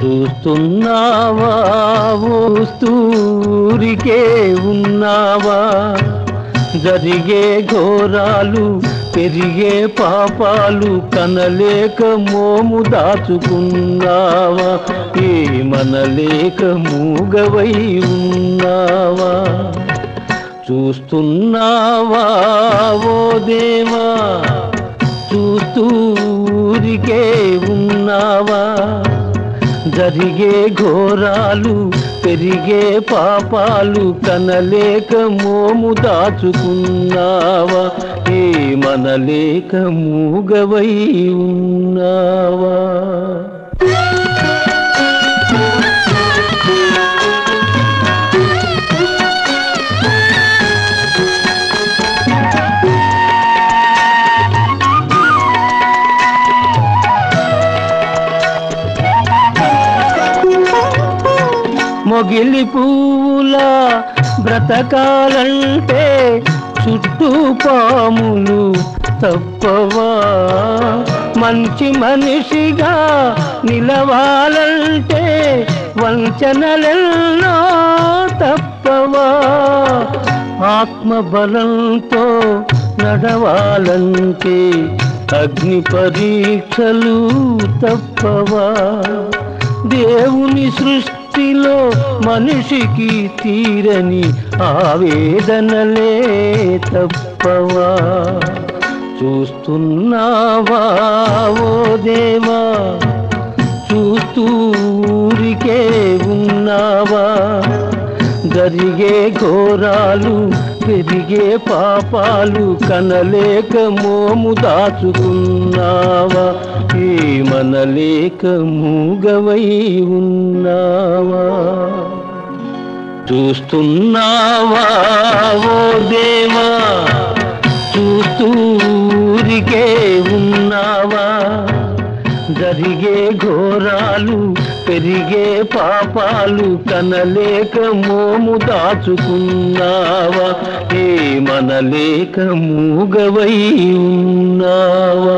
చూస్తున్నావా ఊస్తూరికే ఉన్నావా జరిగే ఘోరాలు పెరిగే పాపాలు కనలేక మోము దాచుకున్నావా ఏమనలేక మూగవై ఉన్నావా చూస్తున్నావా ఓ దేవా చూస్తూరికే ఉన్నావా జరిగే ఘోరాలు పెరిగే పాపాలు కనలేక మోము దాచుకున్నావా ఏమనలేక మూగవై ఉన్నావా మొగిలి పూల బ్రతకాలంటే చుట్టూ పాములు తప్పవా మంచి మనిషిగా నిలవాలంటే వంచనలెన్నో తప్పవా ఆత్మబలంతో నడవాలంటే అగ్ని పరీక్షలు తప్పవా దేవుని సృష్టిలో మనిషికి తీరని ఆవేదనలే తప్పవా చూస్తున్నావా ఓ దేవా చూస్తూరికే ఉన్నావా జరిగే ఘోరాలు పెరిగే పాపాలు కనలేక మోము దాచుకున్నావా ఏమనలేక మూగవై ఉన్నావా చూస్తున్నావా ఓ దేవా చూస్తూరికే ఉన్నావా జరిగే ఘోరాలు పెరిగే పాపాలు కనలేక మోము దాచుకున్నావా ఏమనలేక మూగవై ఉన్నావా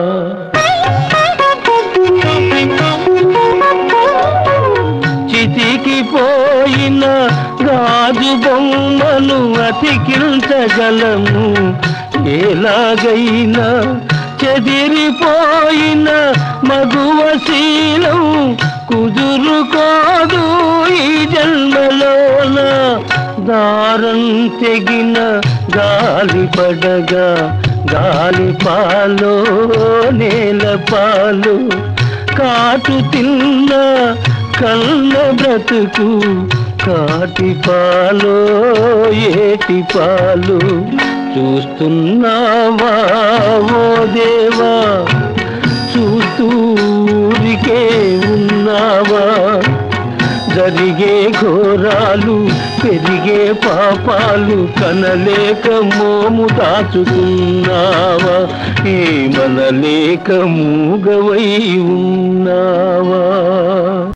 చితికి పోయిన గాజు బొమ్మను అతికించగలము ఎలాగైనా చెదిరిపోయిన మగువ శీలం కుదురుకోదు ఈ జన్మలోన దారం తెగిన గాలి పడగా గాలి పాలో నేల పాలు కాటు తిన్న కళ్ళ బ్రతుకు కాటి పాలో ఏటి పాలు చూస్తున్నావా ఓ దేవా చూస్తూరికే ఉన్నావా జరిగే ఘోరాలు పెరిగే పాపాలు కనలేక మోము దాచుకున్నావా ఏమనలేక మూగవై ఉన్నావా